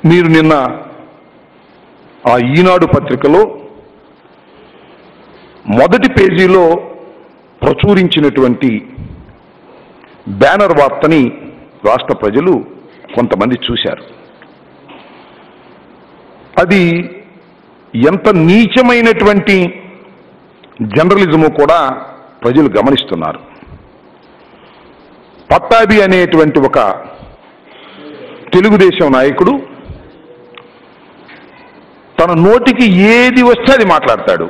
మీరు నిన్న ఆ ఈనాడు పత్రికలో మొదటి పేజీలో ప్రచురించినటువంటి బ్యానర్ వార్తని రాష్ట్ర ప్రజలు కొంతమంది చూశారు అది ఎంత నీచమైనటువంటి జర్నలిజము కూడా ప్రజలు గమనిస్తున్నారు పట్టాభి అనేటువంటి ఒక తెలుగుదేశం నాయకుడు తన నోటికి ఏది వస్తే అది మాట్లాడతాడు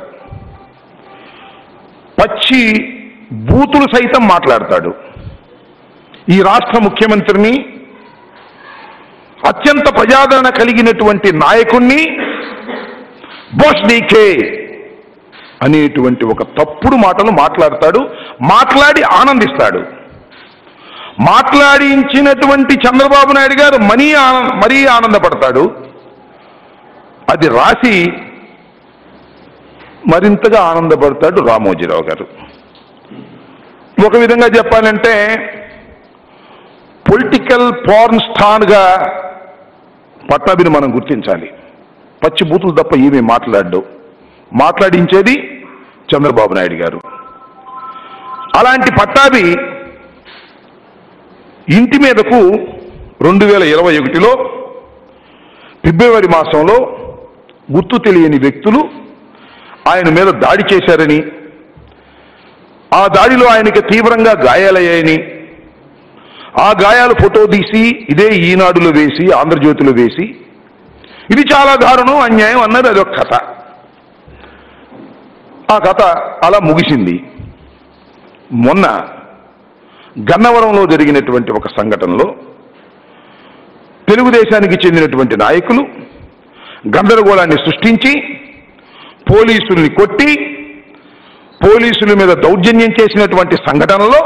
పచ్చి బూతులు సైతం మాట్లాడతాడు ఈ రాష్ట్ర ముఖ్యమంత్రిని అత్యంత ప్రజాదరణ కలిగినటువంటి నాయకుణ్ణి బోస్ నీకే అనేటువంటి ఒక తప్పుడు మాటలు మాట్లాడతాడు మాట్లాడి ఆనందిస్తాడు మాట్లాడించినటువంటి చంద్రబాబు నాయుడు గారు మనీ ఆనంద మరీ ఆనందపడతాడు అది రాసి మరింతగా ఆనందపడతాడు రామోజీరావు గారు ఒక విధంగా చెప్పాలంటే పొలిటికల్ పార్న్ స్టార్గా పట్టాభిని మనం గుర్తించాలి పచ్చి బూతులు తప్ప ఏమీ మాట్లాడ్డు మాట్లాడించేది చంద్రబాబు నాయుడు గారు అలాంటి పట్టాభి ఇంటి మీదకు రెండు వేల ఇరవై ఒకటిలో ఫిబ్రవరి మాసంలో గుర్తు తెలియని వ్యక్తులు ఆయన మీద దాడి చేశారని ఆ దాడిలో ఆయనకి తీవ్రంగా గాయాలయ్యాయని ఆ గాయాలు ఫోటో తీసి ఇదే ఈనాడులో వేసి ఆంధ్రజ్యోతిలో వేసి ఇది చాలా దారుణం అన్యాయం అన్నది అదొక కథ ఆ కథ అలా ముగిసింది మొన్న గన్నవరంలో జరిగినటువంటి ఒక సంఘటనలో తెలుగుదేశానికి చెందినటువంటి నాయకులు గందరగోళాన్ని సృష్టించి పోలీసుల్ని కొట్టి పోలీసుల మీద దౌర్జన్యం చేసినటువంటి సంఘటనలో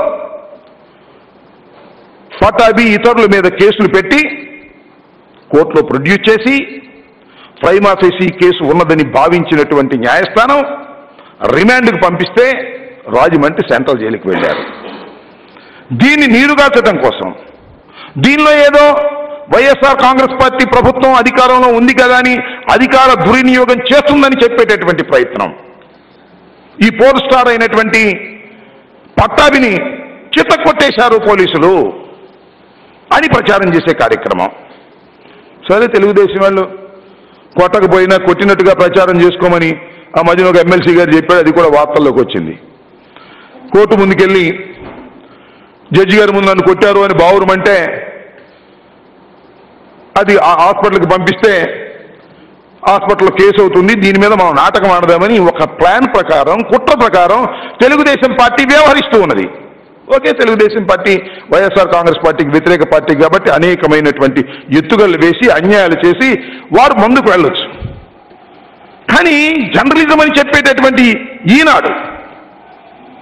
పటాబి ఇతరుల మీద కేసులు పెట్టి కోర్టులో ప్రొడ్యూస్ చేసి ప్రైమాఫేసి కేసు ఉన్నదని భావించినటువంటి న్యాయస్థానం రిమాండ్కు పంపిస్తే రాజమండ్రి సెంట్రల్ జైలుకి వెళ్ళారు దీన్ని నీరుగార్చడం కోసం దీనిలో ఏదో వైఎస్ఆర్ కాంగ్రెస్ పార్టీ ప్రభుత్వం అధికారంలో ఉంది కదా అని అధికార దుర్వినియోగం చేస్తుందని చెప్పేటటువంటి ప్రయత్నం ఈ పోర్ స్టార్ అయినటువంటి పట్టాభిని చిత్త కొట్టేశారు పోలీసులు అని ప్రచారం చేసే కార్యక్రమం సరే తెలుగుదేశం వాళ్ళు కొట్టకపోయినా కొట్టినట్టుగా ప్రచారం చేసుకోమని ఆ మధ్యన ఒక ఎమ్మెల్సీ గారు చెప్పాడు అది కూడా వార్తల్లోకి వచ్చింది కోర్టు ముందుకెళ్ళి జడ్జి గారి ముందు నన్ను కొట్టారు అని బావురమంటే అది ఆ హాస్పిటల్కి పంపిస్తే హాస్పిటల్లో కేసు అవుతుంది దీని మీద మనం నాటకం ఆడదామని ఒక ప్లాన్ ప్రకారం కుట్ర ప్రకారం తెలుగుదేశం పార్టీ వ్యవహరిస్తూ ఉన్నది okay Telugu Desam party YSR Congress పార్టీకి వ్యతిరేక పార్టీ కాబట్టి అనేకమైనటువంటి ఎత్తుగళ్ళు వేసి అన్యాయాలు చేసి వారు ముందుకు వెళ్ళొచ్చు కానీ జర్నలిజం అని చెప్పేటటువంటి ఈనాడు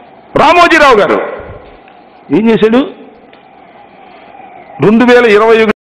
రామోజీరావు గారు ఏం చేశాడు రెండు వేల ఇరవై